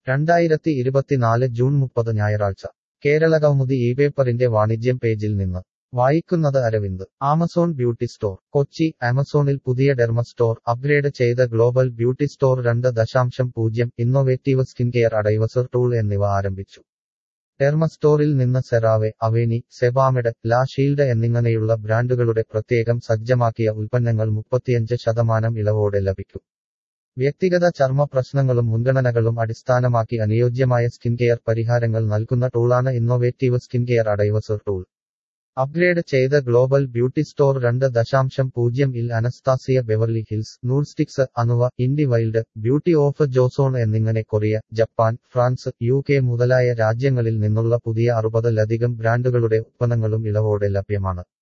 രണ്ടായിരത്തി ഇരുപത്തിനാല് ജൂൺ മുപ്പത് ഞായറാഴ്ച കേരളകൗമുദി ഈ പേപ്പറിന്റെ വാണിജ്യം പേജിൽ നിന്ന് വായിക്കുന്നത് Aravind Amazon beauty store Kochi ആമസോണിൽ പുതിയ ഡെർമ സ്റ്റോർ അപ്ഗ്രേഡ് ചെയ്ത ഗ്ലോബൽ ബ്യൂട്ടി സ്റ്റോർ രണ്ട് ദശാംശം പൂജ്യം ഇന്നൊവേറ്റീവ് സ്കിൻകെയർ അഡൈവസർ ടൂൾ എന്നിവ ആരംഭിച്ചു ഡെർമ സ്റ്റോറിൽ നിന്ന് സെറാവെ അവേനി സെബാമെഡ് ലാ ഷീൽഡ് എന്നിങ്ങനെയുള്ള ബ്രാൻഡുകളുടെ പ്രത്യേകം സജ്ജമാക്കിയ ഉൽപ്പന്നങ്ങൾ മുപ്പത്തിയഞ്ച് ശതമാനം ഇളവോടെ ലഭിക്കും വ്യക്തിഗത ചർമ്മ പ്രശ്നങ്ങളും മുൻഗണനകളും അടിസ്ഥാനമാക്കി അനുയോജ്യമായ സ്കിൻകെയർ പരിഹാരങ്ങൾ നൽകുന്ന ടൂളാണ് innovative skincare advisor tool upgrade ചെയ്ത ഗ്ലോബൽ ബ്യൂട്ടി സ്റ്റോർ രണ്ട് ദശാംശം പൂജ്യം ഇൽ Anastasia Beverly Hills Nudestix Anua Indie Wild Beauty of Joseon എന്നിങ്ങനെ Korea Japan France U K മുതലായ രാജ്യങ്ങളിൽ നിന്നുള്ള പുതിയ അറുപതിലധികം ബ്രാൻഡുകളുടെ ഉത്പന്നങ്ങളും ഇളവോടെ ലഭ്യമാണ്